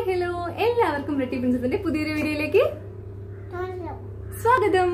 hi hello എല്ലാവർക്കും റെട്ടി പ്രിൻസസിന്റെ പുതിയൊരു വീഡിയോയിലേക്ക് സ്വാഗതം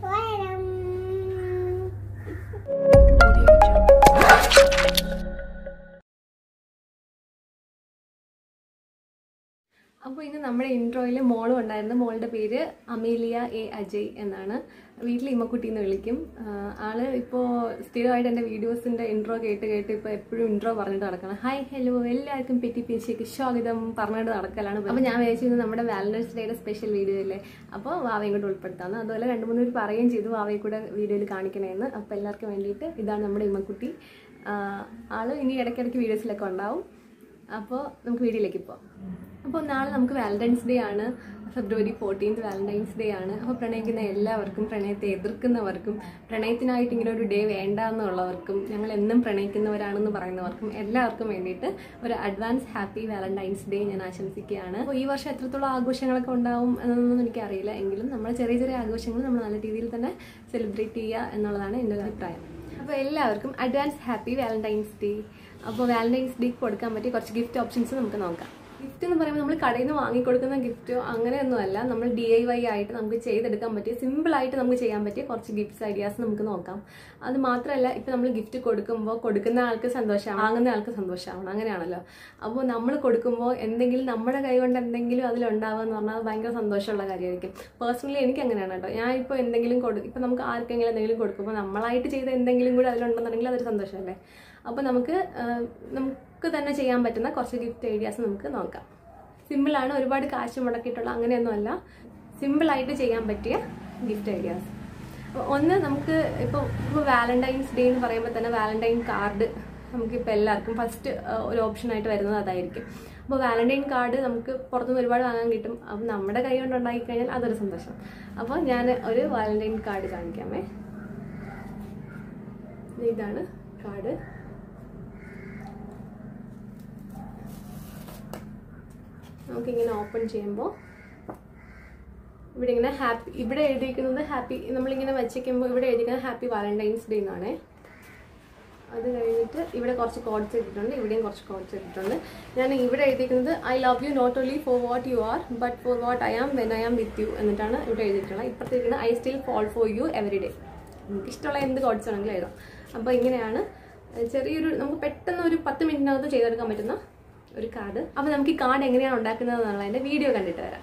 അപ്പോൾ ഇന്ന് നമ്മുടെ ഇൻട്രോയിൽ മോളും ഉണ്ടായിരുന്നു മോളുടെ പേര് അമേലിയ എ അജയ് എന്നാണ് വീട്ടിൽ ഇമ്മക്കുട്ടി എന്ന് വിളിക്കും ആഹ് ആള് ഇപ്പോൾ സ്ഥിരമായിട്ട് എൻ്റെ വീഡിയോസിൻ്റെ ഇൻട്രോ കേട്ട് കേട്ട് ഇപ്പോൾ എപ്പോഴും ഇൻട്രോ പറഞ്ഞിട്ട് നടക്കണം ഹായ് ഹലോ എല്ലാവർക്കും പെറ്റി പേശിക്ക് സ്വാഗതം പറഞ്ഞിട്ട് നടക്കലാണ് അപ്പോൾ ഞാൻ വിചാരിച്ചത് നമ്മുടെ വാലന്റൈൻസ് ഡേയുടെ സ്പെഷ്യൽ വീഡിയോ അല്ലേ അപ്പോൾ വാവയും കൂടെ ഉൾപ്പെടുത്താമെന്ന് അതുപോലെ രണ്ട് മൂന്ന് പേര് പറയുകയും ചെയ്തു വാവയെ കൂടെ വീഡിയോയിൽ കാണിക്കണേന്ന് അപ്പോൾ എല്ലാവർക്കും വേണ്ടിയിട്ട് ഇതാണ് നമ്മുടെ ഇമ്മക്കുട്ടി ആഹ് ആള് ഇനി ഇടയ്ക്കിടയ്ക്ക് വീഡിയോസിലൊക്കെ ഉണ്ടാവും അപ്പോൾ നമുക്ക് വീഡിയോയിലേക്ക് പോവാം അപ്പോൾ നാളെ നമുക്ക് വാലന്റൈൻസ് ഡേ ആണ് ഫെബ്രുവരി ഫോർട്ടീൻത്ത് വാലന്റൈൻസ് ഡേ ആണ് അപ്പോൾ പ്രണയിക്കുന്ന എല്ലാവർക്കും പ്രണയത്തെ എതിർക്കുന്നവർക്കും പ്രണയത്തിനായിട്ട് ഇങ്ങനെ ഒരു ഡേ വേണ്ട എന്നുള്ളവർക്കും ഞങ്ങൾ എന്നും പ്രണയിക്കുന്നവരാണെന്ന് പറയുന്നവർക്കും എല്ലാവർക്കും വേണ്ടിയിട്ട് ഒരു അഡ്വാൻസ് ഹാപ്പി വാലന്റൈൻസ് ഡേ ഞാൻ ആശംസിക്കുകയാണ് അപ്പോൾ ഈ വർഷം എത്രത്തോളം ആഘോഷങ്ങളൊക്കെ ഉണ്ടാവും എന്നൊന്നും എനിക്കറിയില്ല എങ്കിലും നമ്മൾ ചെറിയ ചെറിയ ആഘോഷങ്ങൾ നമ്മൾ നല്ല രീതിയിൽ തന്നെ സെലിബ്രേറ്റ് ചെയ്യുക എന്നുള്ളതാണ് എൻ്റെ ഒരു അഭിപ്രായം അപ്പോൾ എല്ലാവർക്കും അഡ്വാൻസ് ഹാപ്പി വാലന്റൈൻസ് ഡേ അപ്പോൾ വാലന്റൈൻസ് ഡേക്ക് കൊടുക്കാൻ പറ്റിയ കുറച്ച് ഗിഫ്റ്റ് ഓപ്ഷൻസ് നമുക്ക് നോക്കാം ഗിഫ്റ്റ് എന്ന് പറയുമ്പോൾ നമ്മൾ കടയിൽ നിന്ന് വാങ്ങിക്കൊടുക്കുന്ന ഗിഫ്റ്റോ അങ്ങനെയൊന്നുമല്ല നമ്മൾ ഡി ഐ വൈ ആയിട്ട് നമുക്ക് ചെയ്തെടുക്കാൻ പറ്റിയ സിമ്പിളായിട്ട് നമുക്ക് ചെയ്യാൻ പറ്റിയ കുറച്ച് ഗിഫ്റ്റ്സ് ഐഡിയാസ് നമുക്ക് നോക്കാം അത് മാത്രമല്ല ഇപ്പം നമ്മൾ ഗിഫ്റ്റ് കൊടുക്കുമ്പോൾ കൊടുക്കുന്ന ആൾക്ക് സന്തോഷമാവണം വാങ്ങുന്ന ആൾക്ക് സന്തോഷമാവണം അങ്ങനെയാണല്ലോ അപ്പോൾ നമ്മൾ കൊടുക്കുമ്പോൾ എന്തെങ്കിലും നമ്മുടെ കൈ കൊണ്ട് എന്തെങ്കിലും അതിലുണ്ടാവുക എന്ന് പറഞ്ഞാൽ അത് ഭയങ്കര സന്തോഷമുള്ള കാര്യമായിരിക്കും പേഴ്സണലി എനിക്ക് അങ്ങനെയാണ് കേട്ടോ ഞാൻ ഇപ്പോൾ എന്തെങ്കിലും കൊടു ഇപ്പം നമുക്ക് ആർക്കെങ്കിലും എന്തെങ്കിലും കൊടുക്കുമ്പോൾ നമ്മളായിട്ട് ചെയ്ത എന്തെങ്കിലും കൂടി അതിലുണ്ടെന്നുണ്ടെങ്കിൽ അതൊരു സന്തോഷമല്ലേ അപ്പോൾ നമുക്ക് ആ, നമുക്ക് തന്നെ ചെയ്യാൻ പറ്റുന്ന കുറച്ച് ഗിഫ്റ്റ് ഐഡിയാസ് നമുക്ക് നോക്കാം സിമ്പിളാണ് ഒരുപാട് കാശ് മുടക്കിയിട്ടുള്ള അങ്ങനെയൊന്നുമല്ല സിമ്പിളായിട്ട് ചെയ്യാൻ പറ്റിയ ഗിഫ്റ്റ് ഐഡിയാസ് അപ്പോൾ ഒന്ന് നമുക്ക് ഇപ്പോൾ ഇപ്പോൾ വാലന്റൈൻസ് ഡേ എന്ന് പറയുമ്പോൾ തന്നെ വാലന്റൈൻ കാർഡ് നമുക്കിപ്പോൾ എല്ലാവർക്കും ഫസ്റ്റ് ഒരു ഓപ്ഷനായിട്ട് വരുന്നത് അതായിരിക്കും അപ്പോൾ വാലന്റൈൻ കാർഡ് നമുക്ക് പുറത്തുനിന്ന് ഒരുപാട് വാങ്ങാൻ കിട്ടും അപ്പം നമ്മുടെ കൈ കൊണ്ട് ഉണ്ടാക്കി കഴിഞ്ഞാൽ അതൊരു സന്തോഷം അപ്പോൾ ഞാൻ ഒരു വാലന്റൈൻ കാർഡ് കാണിക്കാമേ ഇതാണ് കാർഡ് നമുക്കിങ്ങനെ ഓപ്പൺ ചെയ്യുമ്പോൾ ഇവിടെ ഇങ്ങനെ ഹാപ്പി ഇവിടെ എഴുതിയിരിക്കുന്നത് ഹാപ്പി നമ്മളിങ്ങനെ വെച്ചേക്കുമ്പോൾ ഇവിടെ എഴുതിയിരിക്കുന്നത് ഹാപ്പി വാലന്റൈൻസ് ഡേ എന്നാണ് അത് കഴിഞ്ഞിട്ട് ഇവിടെ കുറച്ച് കോഡ്സ് ഇട്ടിട്ടുണ്ട് ഇവിടെയും കുറച്ച് കോഡ്സ് ഇട്ടിട്ടുണ്ട് ഞാൻ ഇവിടെ എഴുതിയിരിക്കുന്നത് I love you not only for what you are but for what I am when I am with you എന്നിട്ടാണ് ഇവിടെ എഴുതിയിട്ടുള്ളത് ഇപ്പുറത്തേക്കുന്നത് I still fall for you every day നമുക്ക് ഇഷ്ടമുള്ള എന്ത് കോഡ്സ് വേണമെങ്കിലും എഴുതാം അപ്പോൾ ഇങ്ങനെയാണ് ചെറിയൊരു നമുക്ക് പെട്ടെന്ന് ഒരു പത്ത് മിനിറ്റിനകത്ത് ചെയ്തെടുക്കാൻ പറ്റുന്ന ഒരു കാർഡ് അപ്പോൾ നമുക്ക് ഈ കാർഡ് എങ്ങനെയാണ് ഉണ്ടാക്കുന്നത് എന്നുള്ളതിൻ്റെ വീഡിയോ കണ്ടിട്ട് വരാം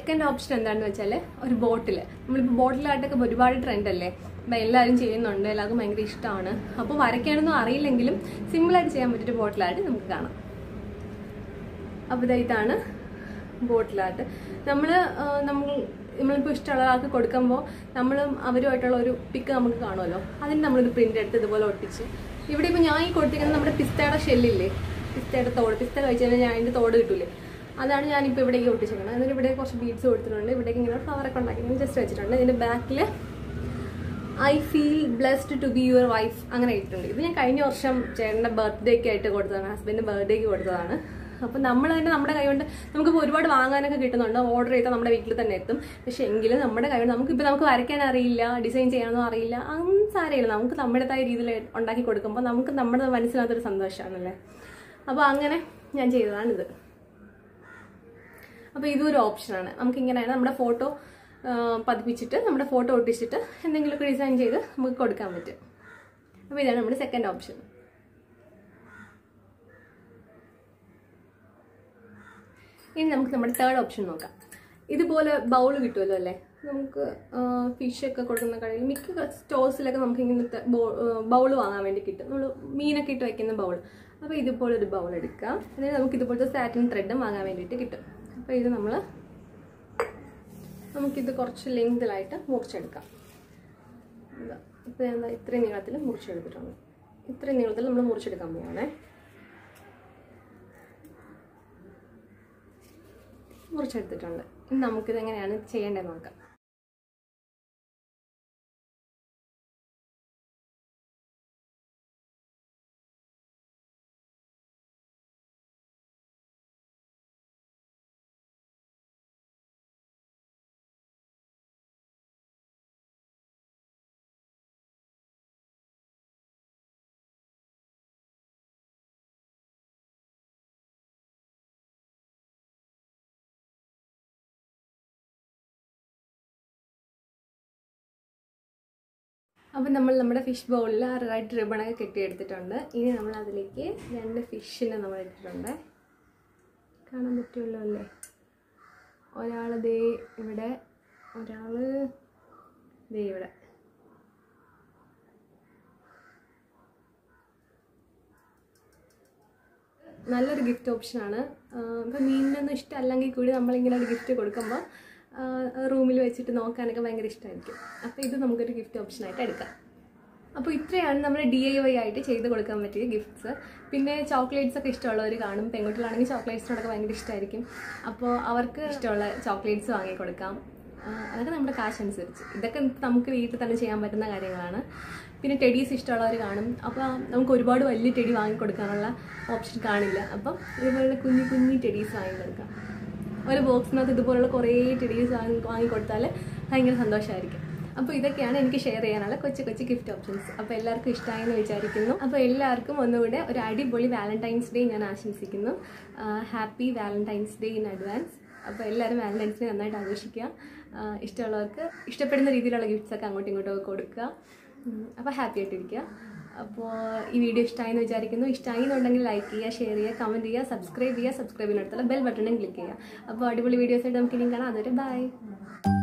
സെക്കൻഡ് ഓപ്ഷൻ എന്താണെന്ന് വെച്ചാൽ ഒരു ബോട്ടിൽ നമ്മളിപ്പോൾ ബോട്ടിലായിട്ടൊക്കെ ഒരുപാട് ട്രെൻഡ് അല്ലേ അപ്പം എല്ലാവരും ചെയ്യുന്നുണ്ട് എല്ലാവർക്കും ഭയങ്കര ഇഷ്ടമാണ് അപ്പോൾ വരയ്ക്കാനൊന്നും അറിയില്ലെങ്കിലും സിമ്പിളായിട്ട് ചെയ്യാൻ പറ്റിയൊരു ബോട്ടിലായിട്ട് നമുക്ക് കാണാം അപ്പോൾ ഇതാ ഇതാണ് ബോട്ടിലായിട്ട് നമ്മൾ നമ്മൾ നമ്മളിപ്പോൾ ഇഷ്ടമുള്ള ഒരാൾക്ക് കൊടുക്കുമ്പോൾ നമ്മളും അവരുമായിട്ടുള്ള ഒരു പിക്ക് നമുക്ക് കാണുമല്ലോ അതിന് നമ്മളൊരു പ്രിൻ്റ് എടുത്ത് ഇതുപോലെ ഒട്ടിച്ച് ഇവിടെ ഇപ്പോൾ ഞാൻ ഈ കൊടുത്തിരിക്കുന്നത് നമ്മുടെ പിസ്തയുടെ ഷെല്ലില്ലേ പിസ്തയുടെ തോട് പിസ്ത കഴിച്ച് കഴിഞ്ഞാൽ ഞാൻ അതിൻ്റെ തോട് കിട്ടൂലേ അതാണ് ഞാനിപ്പോൾ ഇവിടേക്ക് ഒട്ടിച്ചിരിക്കുന്നത് എന്നിട്ട് ഇവിടെ കുറച്ച് ബീഡ്സ് കൊടുത്തിട്ടുണ്ട് ഇവിടേക്ക് ഇങ്ങനെ ഫ്ലവറൊക്കെ ഉണ്ടാക്കി ജസ്റ്റ് വെച്ചിട്ടുണ്ട് ഇതിൻ്റെ ബാക്കിൽ I feel blessed to be your wife അങ്ങനെ ഇട്ടിട്ടുണ്ട് ഇത് ഞാൻ കഴിഞ്ഞ വർഷം ചേട്ടൻ്റെ ബർത്ത്ഡേക്ക് ആയിട്ട് കൊടുത്തതാണ് ഹസ്ബൻഡിൻ്റെ ബർത്ത്ഡേക്ക് കൊടുത്തതാണ് അപ്പം നമ്മൾ തന്നെ നമ്മുടെ കൈ കൊണ്ട് നമുക്കിപ്പോൾ ഒരുപാട് വാങ്ങാനൊക്കെ കിട്ടുന്നുണ്ട് ഓർഡർ ചെയ്താൽ നമ്മുടെ വീട്ടിൽ തന്നെ എത്തും പക്ഷേ എങ്കിലും നമ്മുടെ കൈ കൊണ്ട് നമുക്കിപ്പോൾ നമുക്ക് വരയ്ക്കാൻ അറിയില്ല ഡിസൈൻ ചെയ്യാനൊന്നും അറിയില്ല അതൊന്നും സാരമില്ല നമുക്ക് നമ്മുടേതായ രീതിയിൽ ഉണ്ടാക്കി കൊടുക്കുമ്പോൾ നമുക്ക് നമ്മുടെ മനസ്സിനകത്തൊരു സന്തോഷമാണല്ലേ അപ്പോൾ അങ്ങനെ ഞാൻ ചെയ്തതാണിത് അപ്പോൾ ഇതും ഒരു ഓപ്ഷനാണ് നമുക്ക് ഇങ്ങനെയാണ് നമ്മുടെ ഫോട്ടോ പതിപ്പിച്ചിട്ട് നമ്മുടെ ഫോട്ടോ ഒട്ടിച്ചിട്ട് എന്തെങ്കിലുമൊക്കെ ഡിസൈൻ ചെയ്ത് നമുക്ക് കൊടുക്കാൻ പറ്റും അപ്പോൾ ഇതാണ് നമ്മുടെ സെക്കൻഡ് ഓപ്ഷൻ ഇനി നമുക്ക് നമ്മുടെ തേർഡ് ഓപ്ഷൻ നോക്കാം ഇതുപോലെ ബൗൾ കിട്ടുമല്ലോ അല്ലേ നമുക്ക് ഫിഷ് ഒക്കെ കൊടുക്കുന്ന കടയിൽ മിക്ക സ്റ്റോഴ്സിലൊക്കെ നമുക്ക് ഇങ്ങനത്തെ ബൗൾ വാങ്ങാൻ വേണ്ടി കിട്ടും നമ്മൾ മീനൊക്കെ ഇട്ട് വയ്ക്കുന്ന ബൗൾ അപ്പോൾ ഇതുപോലെ ഒരു ബൗൾ എടുക്കാം എന്നിട്ട് നമുക്ക് ഇതുപോലത്തെ സാറ്റിൻ ത്രെഡും വാങ്ങാൻ വേണ്ടിയിട്ട് കിട്ടും അപ്പോൾ ഇത് നമ്മൾ നമുക്കിത് കുറച്ച് ലെങ്തിലായിട്ട് മുറിച്ചെടുക്കാം ഇപ്പോൾ എന്താ ഇത്രയും നീളത്തിൽ മുറിച്ചെടുത്തിട്ടുണ്ട് ഇത്രയും നീളത്തിൽ നമ്മൾ മുറിച്ചെടുക്കാൻ പോവാണേ മുറിച്ചെടുത്തിട്ടുണ്ട് ഇനി നമുക്കിത് എങ്ങനെയാണ് ചെയ്യേണ്ടത് നോക്കാം അപ്പം നമ്മൾ നമ്മുടെ ഫിഷ് ബൗളിൽ ആ റെഡ് റിബണൊക്കെ കെട്ടിയെടുത്തിട്ടുണ്ട് ഇനി നമ്മൾ അതിലേക്ക് രണ്ട് ഫിഷിനെ നമ്മൾ ഇട്ടിട്ടുണ്ട് കാണാൻ പറ്റുമല്ലോ അല്ലേ ഒരാൾ ദേ ഇവിടെ ഒരാൾ ദേ ഇവിടെ നല്ലൊരു ഗിഫ്റ്റ് ഓപ്ഷനാണ് ഇപ്പം മീനിനൊന്നും ഇഷ്ടമല്ലെങ്കിൽ കൂടി നമ്മളിങ്ങനെ ഒരു ഗിഫ്റ്റ് കൊടുക്കുമ്പോൾ റൂമിൽ വെച്ചിട്ട് നോക്കാനൊക്കെ ഭയങ്കര ഇഷ്ടമായിരിക്കും അപ്പോൾ ഇത് നമുക്കൊരു ഗിഫ്റ്റ് ഓപ്ഷനായിട്ട് എടുക്കാം അപ്പോൾ ഇത്രയാണ് നമ്മൾ ഡി ഐ വൈ ആയിട്ട് ചെയ്ത് കൊടുക്കാൻ പറ്റിയ ഗിഫ്റ്റ്സ് പിന്നെ ചോക്ലേറ്റ്സ് ഒക്കെ ഇഷ്ടമുള്ളവർ കാണും പെൺകുട്ടികളാണെങ്കിൽ ചോക്ലേറ്റ്സിനോടൊക്കെ ഭയങ്കര ഇഷ്ടമായിരിക്കും അപ്പോൾ അവർക്ക് ഇഷ്ടമുള്ള ചോക്ലേറ്റ്സ് വാങ്ങി കൊടുക്കാം അതൊക്കെ നമ്മുടെ കാശ് അനുസരിച്ച് ഇതൊക്കെ നമുക്ക് വീട്ടിൽ തന്നെ ചെയ്യാൻ പറ്റുന്ന കാര്യങ്ങളാണ് പിന്നെ ടെഡീസ് ഇഷ്ടമുള്ളവർ കാണും അപ്പോൾ നമുക്ക് ഒരുപാട് വലിയ ടെഡി വാങ്ങിക്കൊടുക്കാനുള്ള ഓപ്ഷൻ കാണില്ല അപ്പം ഇതുപോലുള്ള കുഞ്ഞു കുഞ്ഞു ടെഡീസ് വാങ്ങിക്കൊടുക്കാം ഒരു ബോക്സിനകത്ത് ഇതുപോലുള്ള കുറേ ടെഡീസ് വാങ്ങി വാങ്ങിക്കൊടുത്താൽ ഭയങ്കര സന്തോഷമായിരിക്കും അപ്പോൾ ഇതൊക്കെയാണ് എനിക്ക് ഷെയർ ചെയ്യാനുള്ള കൊച്ചു കൊച്ചു ഗിഫ്റ്റ് ഓപ്ഷൻസ് അപ്പോൾ എല്ലാവർക്കും ഇഷ്ടമായി എന്ന് വിചാരിക്കുന്നു അപ്പോൾ എല്ലാവർക്കും ഒന്നുകൂടെ ഒരു അടിപൊളി വാലന്റൈൻസ് ഡേ ഞാൻ ആശംസിക്കുന്നു happy Valentine's day in advance അപ്പോൾ എല്ലാവരും വാലന്റൈൻസ് ഡേ നന്നായിട്ട് ആഘോഷിക്കുക ഇഷ്ടമുള്ളവർക്ക് ഇഷ്ടപ്പെടുന്ന രീതിയിലുള്ള ഗിഫ്റ്റ്സ് ഒക്കെ അങ്ങോട്ടും ഇങ്ങോട്ടും ഒക്കെ കൊടുക്കുക അപ്പോൾ ഹാപ്പി ആയിട്ടിരിക്കുക അപ്പോൾ ഈ വീഡിയോ ഇഷ്ടമായി എന്ന് വിചാരിക്കുന്നു ഇഷ്ടമായി എന്നുണ്ടെങ്കിൽ ലൈക്ക് ചെയ്യുക ഷെയർ ചെയ്യുക കമൻറ്റ് ചെയ്യുക സബ്സ്ക്രൈബ് ചെയ്യുക സബ്സ്ക്രൈബിനടുത്തുള്ള ബെൽ ബട്ടണും ക്ലിക്ക് ചെയ്യുക അപ്പോൾ അടിപൊളി വീഡിയോസ് ആയിട്ട് നമുക്ക് ഇനിയും കാണാം അതൊരു ബൈ